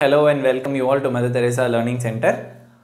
hello and welcome you all to Mother Teresa learning centre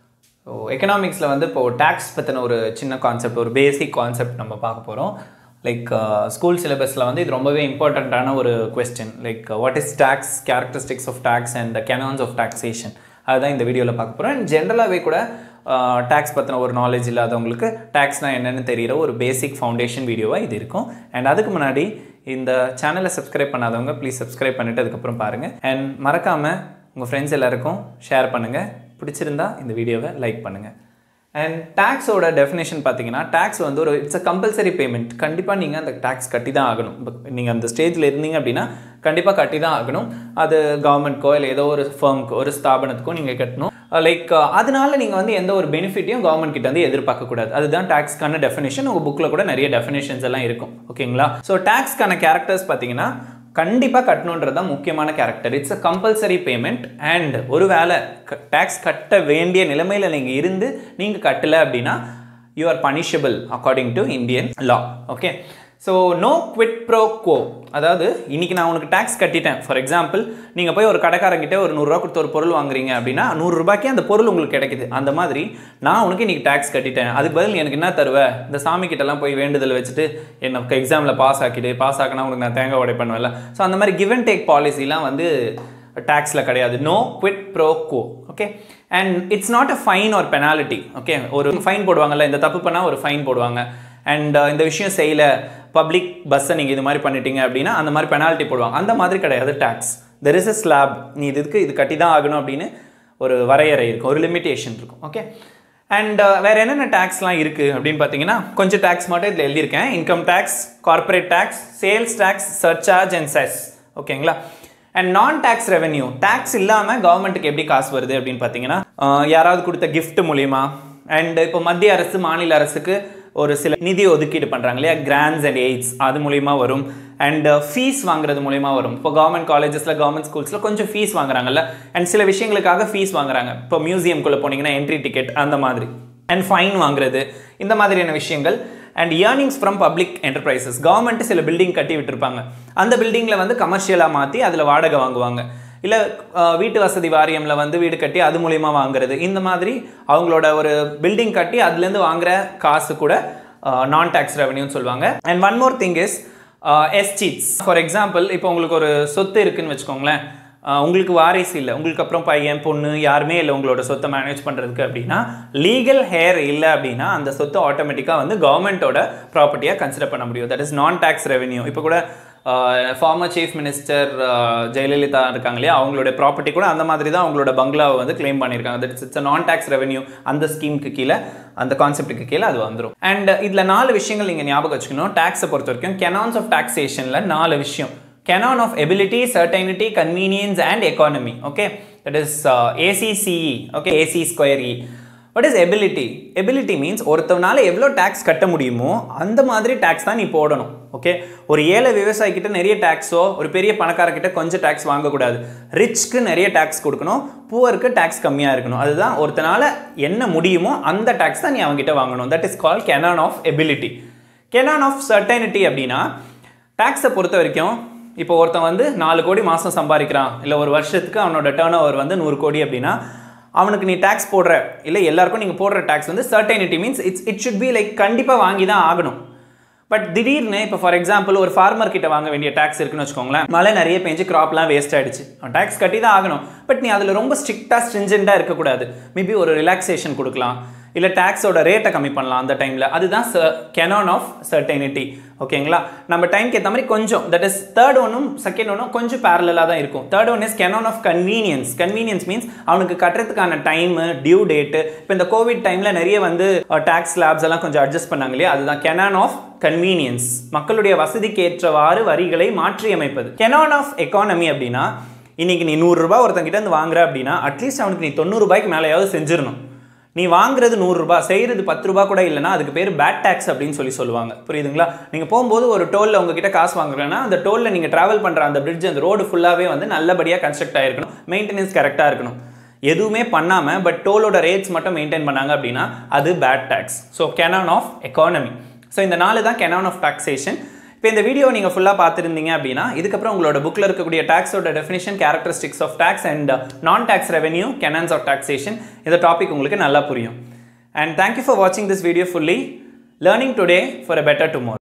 so எக்கனாமிக்ஸில் வந்து இப்போது tax பற்றின ஒரு சின்ன கான்செப்ட் ஒரு பேசிக் கான்செப்ட் நம்ம பார்க்க போகிறோம் லைக் ஸ்கூல் சிலபஸில் வந்து இது ரொம்பவே இம்பார்ட்டண்ட்டான ஒரு question like what is tax characteristics of tax and the canons of taxation அதுதான் இந்த வீடியோவில் பார்க்க போகிறோம் அண்ட் ஜென்ரலாகவே கூட டேக்ஸ் பற்றின ஒரு நாலேஜ் இல்லாதவங்களுக்கு டேக்ஸ்னால் என்னென்னு தெரிகிற ஒரு பேசிக் ஃபவுண்டேஷன் வீடியோவாக இது இருக்கும் அண்ட் அதுக்கு முன்னாடி இந்த சேனலை சப்ஸ்கிரைப் பண்ணாதவங்க ப்ளீஸ் சப்ஸ்கிரைப் பண்ணிவிட்டு அதுக்கப்புறம் பாருங்கள் அண்ட் மறக்காமல் உங்கள் ஃப்ரெண்ட்ஸ் எல்லாருக்கும் ஷேர் பண்ணுங்கள் பிடிச்சிருந்தா இந்த வீடியோவை லைக் பண்ணுங்கள் அண்ட் டேக்ஸோட டெஃபினேஷன் பார்த்தீங்கன்னா டேக்ஸ் வந்து ஒரு இட்ஸ் அ கம்பல்சரி பேமெண்ட் கண்டிப்பாக நீங்கள் அந்த டேக்ஸ் கட்டி தான் ஆகணும் நீங்கள் அந்த ஸ்டேஜில் இருந்தீங்க அப்படின்னா கண்டிப்பாக கட்டி தான் ஆகணும் அது கவர்மெண்ட்க்கோ இல்லை ஏதோ ஒரு ஃபர்முக்கோ ஒரு ஸ்தாபனத்துக்கோ நீங்கள் கட்டணும் லைக் அதனால நீங்கள் வந்து எந்த ஒரு பெனிஃபிட்டையும் கவர்மெண்ட் கிட்ட வந்து எதிர்பார்க்கக்கூடாது அதுதான் டேக்ஸ்க்கான டெஃபினேஷன் உங்கள் புக்கில் கூட நிறைய டெஃபினேஷன்ஸ் எல்லாம் இருக்கும் ஓகேங்களா ஸோ டேக்ஸ்க்கான கேரக்டர்ஸ் பார்த்தீங்கன்னா கண்டிப்பாக கட்டணுன்றது தான் முக்கியமான character it's a compulsory payment and ஒரு வேளை டேக்ஸ் கட்ட வேண்டிய நிலைமையில் நீங்கள் இருந்து நீங்கள் கட்டலை அப்படின்னா you are punishable according to Indian law okay so no quid pro quo அதாவது இன்றைக்கி நான் உனக்கு டேக்ஸ் கட்டிட்டேன் ஃபார் எக்ஸாம்பிள் நீங்கள் போய் ஒரு கடைக்காரங்கிட்ட ஒரு நூறுரூவா கொடுத்து ஒரு பொருள் வாங்குறீங்க அப்படின்னா நூறுரூபாய்க்கே அந்த பொருள் உங்களுக்கு கிடைக்குது அந்த மாதிரி நான் உனக்கு இன்றைக்கி டேக்ஸ் கட்டிட்டேன் அதுக்கு பதில் எனக்கு என்ன தருவேன் இந்த சாமி கிட்டலாம் போய் வேண்டுதல் வச்சுட்டு எனக்கு எக்ஸாமில் பாஸ் ஆக்கிடு பாஸ் ஆக்கினா உனக்கு நான் தேங்காய் உடை பண்ணுவேன்ல ஸோ அந்த மாதிரி கிவ் அண்ட் டேக் பாலிசிலாம் வந்து டேக்ஸில் கிடையாது no quid pro quo okay and it's not a fine or penalty okay ஒரு ஃபைன் போடுவாங்கல்ல இந்த தப்பு பண்ணால் ஒரு ஃபைன் போடுவாங்க அண்ட் இந்த விஷயம் செய்யல பப்ளிக் பஸ்ஸை நீங்கள் இது மாதிரி பண்ணிட்டீங்க அப்படின்னா அந்த மாதிரி பெனால்ட்டி போடுவாங்க அந்த மாதிரி கிடையாது tax there is a slab நீ இதுக்கு இது கட்டி தான் ஆகணும் அப்படின்னு ஒரு வரையறை இருக்கும் ஒரு லிமிட்டேஷன் இருக்கும் ஓகே அண்ட் வேறு என்னென்ன டேக்ஸ்லாம் இருக்குது அப்படின்னு பார்த்தீங்கன்னா கொஞ்சம் டேக்ஸ் மட்டும் இதில் எழுதியிருக்கேன் income tax corporate tax sales tax surcharge and cess ஓகேங்களா and non tax revenue tax இல்லாமல் கவர்மெண்ட்டுக்கு எப்படி காசு வருது அப்படின்னு பார்த்தீங்கன்னா யாராவது கொடுத்த கிஃப்ட் மூலிமா அண்ட் இப்போ மத்திய அரசு மாநில அரசுக்கு ஒரு சில நிதி ஒதுக்கீடு பண்ணுறாங்க இல்லையா கிராண்ட்ஸ் அண்ட் எய்ட்ஸ் அது மூலிமா வரும் அண்ட் ஃபீஸ் வாங்குறது மூலிமா வரும் இப்போ கவர்மெண்ட் காலேஜஸில் கவர்மெண்ட் ஸ்கூல்ஸில் கொஞ்சம் ஃபீஸ் வாங்குறாங்கல்ல அண்ட் சில விஷயங்களுக்காக ஃபீஸ் வாங்குறாங்க இப்போ மியூசியம்குள்ளே போனீங்கன்னா என்ட்ரி டிக்கெட் அந்த மாதிரி அண்ட் ஃபைன் வாங்குறது இந்த மாதிரியான விஷயங்கள் and earnings from public enterprises government சில பில்டிங் கட்டி விட்டுருப்பாங்க அந்த பில்டிங்கில் வந்து கமர்ஷியலாக மாற்றி அதில் வாடகை வாங்குவாங்க இல்லை வீட்டு வசதி வாரியமில் வந்து வீடு கட்டி அது மூலிமா வாங்குறது இந்த மாதிரி அவங்களோட ஒரு பில்டிங் கட்டி அதுலேருந்து வாங்குற காசு கூட நான் டேக்ஸ் ரெவன்யூன்னு சொல்லுவாங்க and one more thing is estates for example இப்போ உங்களுக்கு ஒரு சொத்து இருக்குன்னு வச்சுக்கோங்களேன் உங்களுக்கு வாரிசு இல்லை உங்களுக்கு அப்புறம் பையன் பொண்ணு யாருமே இல்லை உங்களோட சொத்தை மேனேஜ் பண்ணுறதுக்கு அப்படின்னா லீகல் ஹேர் இல்லை அப்படின்னா அந்த சொத்து ஆட்டோமேட்டிக்காக வந்து கவர்மெண்ட்டோட ப்ராப்பர்ட்டியாக கன்சிடர் பண்ண முடியும் that is non tax revenue இப்போ கூட ஃபார்மர் சீஃப் மினிஸ்டர் ஜெயலலிதா இருக்காங்க இல்லையா அவங்களோட ப்ராப்பர்ட்டி கூட அந்த மாதிரி தான் அவங்களோட பங்களாவை வந்து கிளைம் பண்ணியிருக்காங்க that it's non tax revenue அந்த ஸ்கீமுக்கு கீழே அந்த கான்செப்ட்டுக்கு கீழே அது வந்துடும் அண்ட் இதில் நாலு விஷயங்கள் நீங்கள் ஞாபகம் வச்சுக்கணும் டேக்ஸை பொறுத்த வரைக்கும் கெனான்ஸ் ஆஃப் டாக்ஸேஷனில் நாலு விஷயம் canon of ability certainty convenience and economy okay that is uh, acce okay ac square e what is ability ability means ஒருத்தவனால எவ்வளோ டேக்ஸ் கட்ட முடியுமோ அந்த மாதிரி டேக்ஸ் தான் நீ போடணும் ஓகே ஒரு ஏழை விவசாயிக்கிட்ட நிறைய டேக்ஸோ ஒரு பெரிய பணக்காரர்கிட்ட கொஞ்சம் டேக்ஸ் வாங்கக்கூடாது ரிச்க்கு நிறைய டேக்ஸ் கொடுக்கணும் புவருக்கு டேக்ஸ் கம்மியாக இருக்கணும் அதுதான் ஒருத்தனால என்ன முடியுமோ அந்த டேக்ஸ் தான் நீ அவங்ககிட்ட வாங்கணும் that is call canon of ability canon of certainty அப்படின்னா டேக்ஸை பொறுத்த வரைக்கும் இப்போ ஒருத்தன் வந்து நாலு கோடி மாதம் சம்பாதிக்கிறான் இல்லை ஒரு வருஷத்துக்கு அவனோட டேர்ன் ஓவர் வந்து நூறு கோடி அப்படின்னா அவனுக்கு நீ டேக்ஸ் போடுற இல்லை எல்லாருக்கும் நீங்கள் போடுற டேக்ஸ் வந்து certainty means it's it should be like கண்டிப்பாக வாங்கி தான் ஆகணும் பட் திடீர்னு இப்போ ஃபார் எக்ஸாம்பிள் ஒரு ஃபார்மர் கிட்ட வாங்க வேண்டிய டேக்ஸ் இருக்குன்னு வச்சுக்கோங்களேன் மழை நிறைய பெஞ்சு கிராப்லாம் வேஸ்ட் ஆயிடுச்சு அவன் டேக்ஸ் கட்டி தான் ஆகணும் பட் நீ அதில் ரொம்ப ஸ்ட்ரிக்டாக ஸ்ட்ரிஞ்செண்ட்டாக இருக்கக்கூடாது மேபி ஒரு ரிலாக்ஸேஷன் கொடுக்கலாம் இல்லை டேக்ஸோட ரேட்டை கம்மி பண்ணலாம் அந்த டைமில் அதுதான் கெனான் ஆஃப் சர்டைனிட்டி ஓகேங்களா நம்ம டைம்க்கு ஏற்ற மாதிரி கொஞ்சம் தட் இஸ் தேர்ட் ஒன்றும் செகண்ட் ஒன்றும் கொஞ்சம் பேரலாக தான் இருக்கும் third one is canon of convenience convenience means அவனுக்கு கட்டுறதுக்கான டைமு டியூ டேட்டு இப்போ இந்த கோவிட் டைமில் நிறைய வந்து டேக்ஸ் ஸ்லாப்ஸ் எல்லாம் கொஞ்சம் அட்ஜஸ்ட் பண்ணாங்க இல்லையா அதுதான் கெனான் ஆஃப் கன்வீனியன்ஸ் மக்களுடைய வசதிக்கு ஏற்றவாறு வரிகளை மாற்றி அமைப்பது கெனான் ஆஃப் எக்கானமி அப்படின்னா இன்னைக்கு நீ நூறுரூபா ஒருத்தங்கிட்ட இருந்து வாங்குற அப்படின்னா அட்லீஸ்ட் அவனுக்கு நீ தொண்ணூறுபாய்க்கு மேலேயாவது செஞ்சிடணும் நீ வாங்குறது நூறுரூபா செய்கிறது பத்து ரூபா கூட இல்லைனா அதுக்கு பேர் பேட் டேக்ஸ் அப்படின்னு சொல்லி சொல்லுவாங்க புரியுதுங்களா நீங்கள் போகும்போது ஒரு டோலில் உங்ககிட்ட காசு வாங்குறேன்னா அந்த டோலில் நீங்கள் ட்ராவல் பண்ணுற அந்த பிரிட்ஜ் அந்த ரோடு ஃபுல்லாகவே வந்து நல்லபடியாக கன்ஸ்ட்ரக்ட் ஆகிருக்கணும் மெயின்டெனன்ஸ் கரெக்டாக இருக்கணும் எதுவுமே பண்ணாமல் பட் டோலோட ரேட்ஸ் மட்டும் மெயின்டைன் பண்ணாங்க அப்படின்னா அது bad tax so canon of economy so இந்த நாலு தான் கெனான் ஆஃப் டாக்ஸேஷன் இப்போ இந்த வீடியோ நீங்கள் ஃபுல்லாக பார்த்துருந்தீங்க அப்படின்னா இதுக்கப்புறம் உங்களோட புக்கில் இருக்கக்கூடிய டேக்ஸோட definition characteristics of tax and non tax revenue canons of taxation இந்த டாபிக் உங்களுக்கு நல்லா புரியும் அண்ட் தேங்க்யூ ஃபார் வாட்சிங் this video fully learning today for a better tomorrow